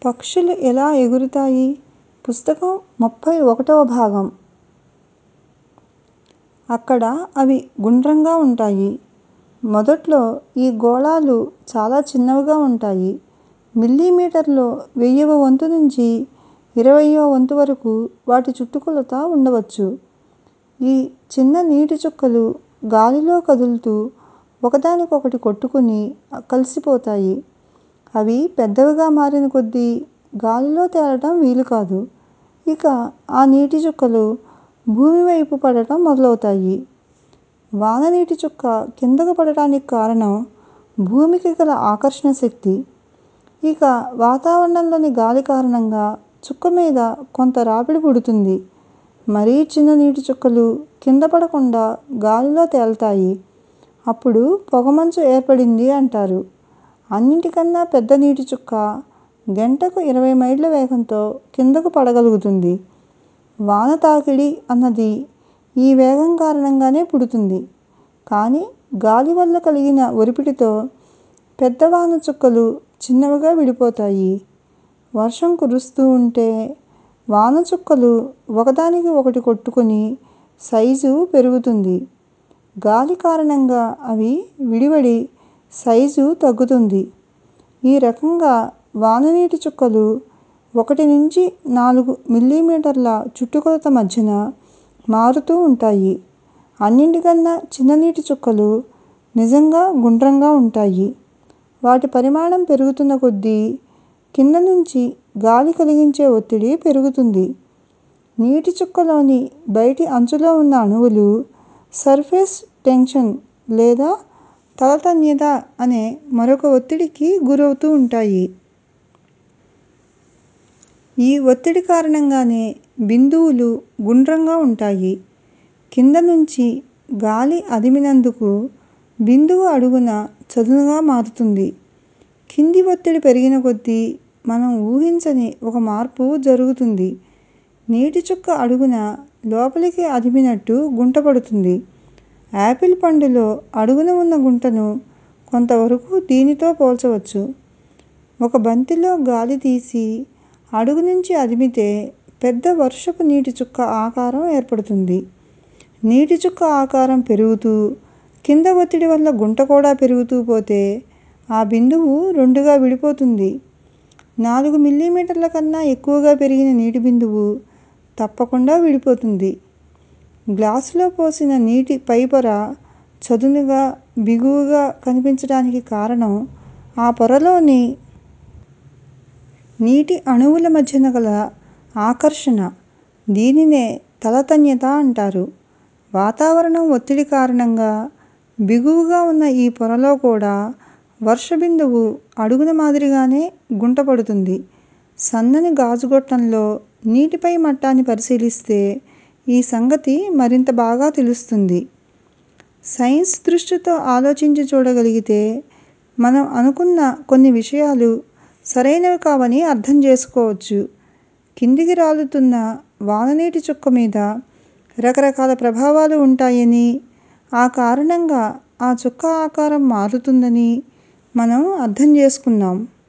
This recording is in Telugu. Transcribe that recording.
పక్షులు ఎలా ఎగురుతాయి పుస్తకం ముప్పై ఒకటవ భాగం అక్కడ అవి గుండ్రంగా ఉంటాయి మొదట్లో ఈ గోళాలు చాలా చిన్నవిగా ఉంటాయి మిల్లీమీటర్లో వెయ్యవ వంతు నుంచి ఇరవయ్యవ వంతు వరకు వాటి చుట్టుకొలత ఉండవచ్చు ఈ చిన్న నీటి చుక్కలు గాలిలో కదులుతూ ఒకదానికొకటి కొట్టుకుని కలిసిపోతాయి అవి పెద్దవిగా మారిన కొద్దీ గాలిలో తేలటం వీలు కాదు ఇక ఆ నీటి చుక్కలు భూమి వైపు పడటం మొదలవుతాయి వాన నీటి చుక్క కిందకు పడటానికి కారణం భూమికి గల ఆకర్షణ శక్తి ఇక వాతావరణంలోని గాలి కారణంగా చుక్క మీద కొంత రాపిడి పుడుతుంది మరీ చిన్న నీటి చుక్కలు కింద పడకుండా గాలిలో తేలతాయి అప్పుడు పొగమంచు ఏర్పడింది అంటారు అన్నిటికన్నా పెద్ద నీటి చుక్క గంటకు ఇరవై మైళ్ళ వేగంతో కిందకు పడగలుగుతుంది వాన తాకిడి అన్నది ఈ వేగం కారణంగానే పుడుతుంది కానీ గాలి వల్ల కలిగిన ఒరిపిడితో పెద్ద వాన చుక్కలు చిన్నవిగా విడిపోతాయి వర్షం కురుస్తూ ఉంటే వాన చుక్కలు ఒకదానికి ఒకటి కొట్టుకుని సైజు పెరుగుతుంది గాలి కారణంగా అవి విడివడి సైజు తగ్గుతుంది ఈ రకంగా వాన నీటి చుక్కలు ఒకటి నుంచి నాలుగు మిల్లీమీటర్ల చుట్టుకొలత మధ్యన మారుతూ ఉంటాయి అన్నిటికన్నా చిన్న నీటి చుక్కలు నిజంగా గుండ్రంగా ఉంటాయి వాటి పరిమాణం పెరుగుతున్న కొద్దీ కింద నుంచి గాలి కలిగించే ఒత్తిడి పెరుగుతుంది నీటి చుక్కలోని బయటి అంచులో ఉన్న అణువులు సర్ఫేస్ టెన్షన్ లేదా తలతన్యత అనే మరొక ఒత్తిడికి గురవుతూ ఉంటాయి ఈ ఒత్తిడి కారణంగానే బిందువులు గుండ్రంగా ఉంటాయి కింద నుంచి గాలి అదిమినందుకు బిందువు అడుగున చదునుగా మారుతుంది కింది ఒత్తిడి పెరిగిన కొద్దీ మనం ఊహించని ఒక మార్పు జరుగుతుంది నీటి చుక్క అడుగున లోపలికి అదిమినట్టు గుంట పడుతుంది యాపిల్ పండులో అడుగున ఉన్న గుంటను కొంతవరకు దీనితో పోల్చవచ్చు ఒక బంతిలో గాలి తీసి అడుగు నుంచి అదిమితే పెద్ద వర్షపు నీటి చుక్క ఆకారం ఏర్పడుతుంది నీటి చుక్క ఆకారం పెరుగుతూ కింద ఒత్తిడి వల్ల గుంట కూడా పెరుగుతూ పోతే ఆ బిందువు రెండుగా విడిపోతుంది నాలుగు మిల్లీమీటర్ల కన్నా ఎక్కువగా పెరిగిన నీటి బిందువు తప్పకుండా విడిపోతుంది గ్లాసులో పోసిన నీటి పై పొర చదునుగా బిగువుగా కనిపించటానికి కారణం ఆ పొరలోని నీటి అణువుల మధ్యన గల ఆకర్షణ దీనినే తలతన్యత అంటారు వాతావరణం ఒత్తిడి కారణంగా బిగువుగా ఉన్న ఈ పొరలో కూడా వర్ష బిందువు అడుగున మాదిరిగానే గుంట పడుతుంది సన్నని గాజు గొట్టంలో నీటిపై మట్టాన్ని పరిశీలిస్తే ఈ సంగతి మరింత బాగా తెలుస్తుంది సైన్స్ దృష్టితో ఆలోచించి చూడగలిగితే మనం అనుకున్న కొన్ని విషయాలు సరైనవి కావని అర్థం చేసుకోవచ్చు కిందికి రాలుతున్న వాన నీటి చుక్క మీద రకరకాల ప్రభావాలు ఉంటాయని ఆ కారణంగా ఆ చుక్క ఆకారం మారుతుందని మనం అర్థం చేసుకున్నాం